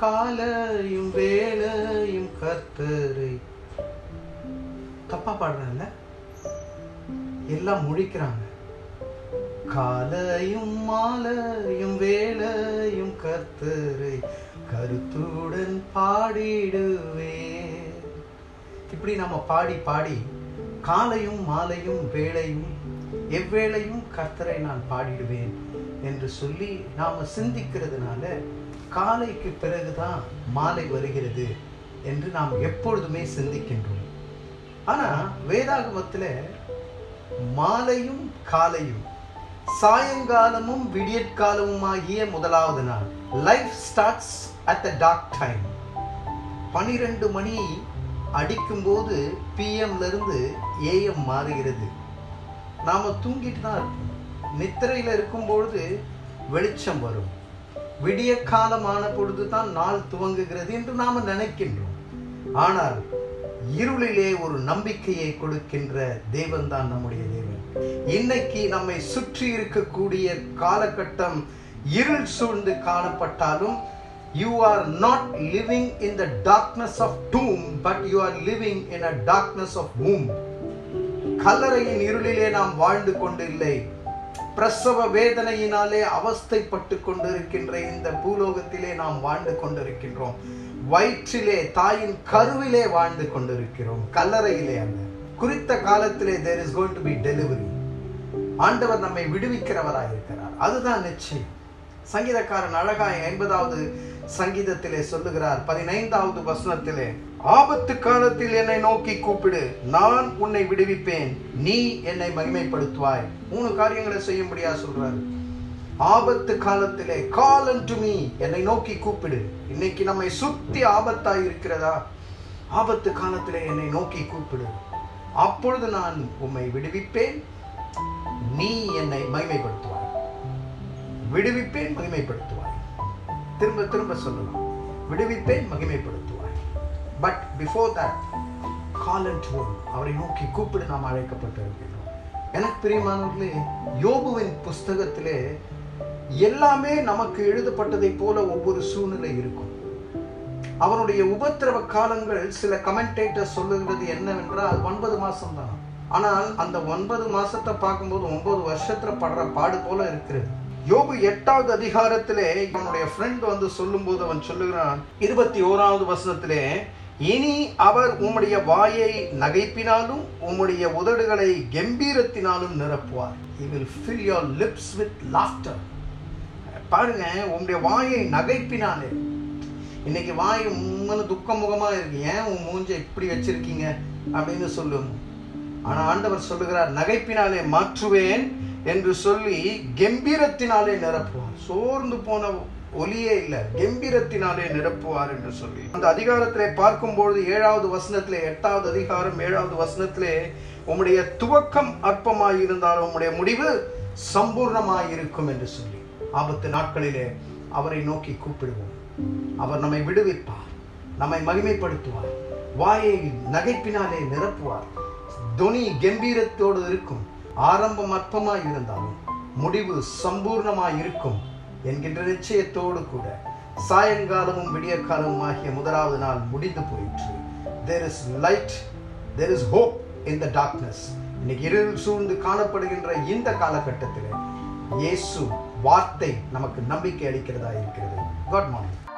காலையும் வேலையும் கர்த்தரை தப்பா பாடுறேன்ல எல்லாம் முழிக்கிறாங்க காலையும் மாலையும் வேலையும் கர்த்தரை கருத்துடன் பாடிடுவே இப்படி நம்ம பாடி பாடி காலையும் மாலையும் வேளையும் எவ்வேளையும் கர்த்தரை நான் பாடிடுவேன் என்று சொல்லி நாம சிந்திக்கிறதுனால காலைக்கு பிறகுதான் மாலை வருகிறது என்று நாம் எப்பொழுதுமே சிந்திக்கின்றோம் ஆனா வேதாகமத்துல மாலையும் காலையும் சாயங்காலமும் விடியற்காலமும் ஆகிய முதலாவது நாள் life starts at the dark time பனிரெண்டு மணி அடிக்கும்போது பிஎம்ல இருந்து ஏஎம் மாறுகிறது நாம தூங்கிட்டு தான் இருப்போம் நித்திரையில இருக்கும் பொழுது வெளிச்சம் வரும் விடிய காலமான பொழுது தான் நாள் துவங்குகிறது என்று நாம நினைக்கின்றோம் ஆனால் இருளிலே ஒரு நம்பிக்கையை கொடுக்கின்ற தேவன் தான் நம்முடைய தேவன் இன்னைக்கு நம்மை சுற்றி இருக்கக்கூடிய காலகட்டம் இருள் சூழ்ந்து காணப்பட்டாலும் you are not living in the darkness of doom but you are living in a darkness of womb கல்லறையின் இருளிலே நாம் வாழ்ந்து கொண்டில்லை பிரசவ வேதனையினாலே அவஸ்தைப்பட்டு கொண்டிருக்கின்ற இந்த பூலோகத்திலே நாம் வாழ்ந்து கொண்டிருக்கின்றோம் வயிற்றிலே தாயின் கருவிலே வாழ்ந்து கொண்டிருக்கிறோம் கல்லறையிலே அல்ல குறித்த காலத்திலே there is going to be delivery ஆண்டவர் நம்மை விடுவிக்கிறவராய் இருக்கிறார் அதுதான் நிச்சயம் சங்கீதக்காரன் அழகாய் ஐம்பதாவது சங்கீதத்திலே சொல்லுகிறார் பதினைந்தாவது வசனத்திலே ஆபத்து காலத்தில் என்னை நோக்கி கூப்பிடு நான் உன்னை விடுவிப்பேன் நீ என்னை மகிமைப்படுத்துவாய் மூணு காரியங்களை செய்யும்படியா சொல்றாரு ஆபத்து காலத்திலே கால் டு மீ என்னை நோக்கி கூப்பிடு இன்னைக்கு நம்மை சுத்தி ஆபத்தாய் இருக்கிறதா ஆபத்து காலத்திலே என்னை நோக்கி கூப்பிடு அப்பொழுது நான் உம்மை விடுவிப்பேன் நீ என்னை மகிமைப்படுத்துவாய் விடுவிப்பேன் மகிமைப்படுத்துவாய் திரும்ப திரும்ப சொல்லலாம் விடுவிப்பேன் மகிமைப்படுத்துவாய் but before that call and அவரை நோக்கி கூப்பிடு நாம் அழைக்கப்பட்டிருக்கின்றோம் எனக்கு பிரியமானவர்களே யோபுவின் புஸ்தகத்திலே எல்லாமே நமக்கு எழுதப்பட்டதை போல ஒவ்வொரு சூழ்நிலை இருக்கும் அவனுடைய உபத்திரவ காலங்கள் சில கமெண்டேட்டர் சொல்லுகிறது என்னவென்றால் ஒன்பது மாசம் தான் ஆனால் அந்த ஒன்பது மாசத்தை பார்க்கும்போது ஒன்பது வருஷத்துல படுற பாடு போல இருக்கிறது யோபு எட்டாவது அதிகாரத்திலே அவனுடைய ஃப்ரெண்ட் வந்து சொல்லும்போது அவன் சொல்லுகிறான் இருபத்தி ஓராவது வசனத்திலே இனி அவர் உம்முடைய வாயை நகைப்பினாலும் உம்முடைய உதடுகளை கம்பீரத்தினாலும் நிரப்புவார் he will fill your lips with laughter பாருங்க உங்களுடைய வாயை நகைப்பினாலே இன்னைக்கு வாய் உண்மையில துக்க முகமா இருக்கு ஏன் உன் மூஞ்ச இப்படி வச்சிருக்கீங்க அப்படின்னு சொல்லும் ஆனா ஆண்டவர் சொல்லுகிறார் நகைப்பினாலே மாற்றுவேன் என்று சொல்லி கம்பீரத்தினாலே நிரப்புவார் சோர்ந்து போன ஒலியே இல்லை கம்பீரத்தினாலே நிரப்புவார் என்று சொல்லி அந்த அதிகாரத்திலே பார்க்கும்பொழுது ஏழாவது வசனத்திலே எட்டாவது அதிகாரம் ஏழாவது வசனத்திலே உம்முடைய துவக்கம் அற்பமாய் இருந்தாலும் உம்முடைய முடிவு சம்பூர்ணமாய் இருக்கும் என்று சொல்லி ஆபத்து நாட்களிலே அவரை நோக்கி கூப்பிடுவோம் அவர் நம்மை விடுவிப்பார் நம்மை மகிமைப்படுத்துவார் வாயை நகைப்பினாலே நிரப்புவார் துனி கம்பீரத்தோடு இருக்கும் ஆரம்பம் அற்பமாய் இருந்தாலும் முடிவு சம்பூர்ணமாய் இருக்கும் என்கின்ற நிச்சயத்தோடு கூட சாயங்காலமும் விடியற்காலமும் ஆகிய முதலாவது நாள் முடிந்து போயிற்று there is light there is hope in the darkness இன்னைக்கு இருள் சூழ்ந்து காணப்படுகின்ற இந்த காலகட்டத்தில் இயேசு வார்த்தை நமக்கு நம்பிக்கை அளிக்கிறதா இருக்கிறது குட் மார்னிங்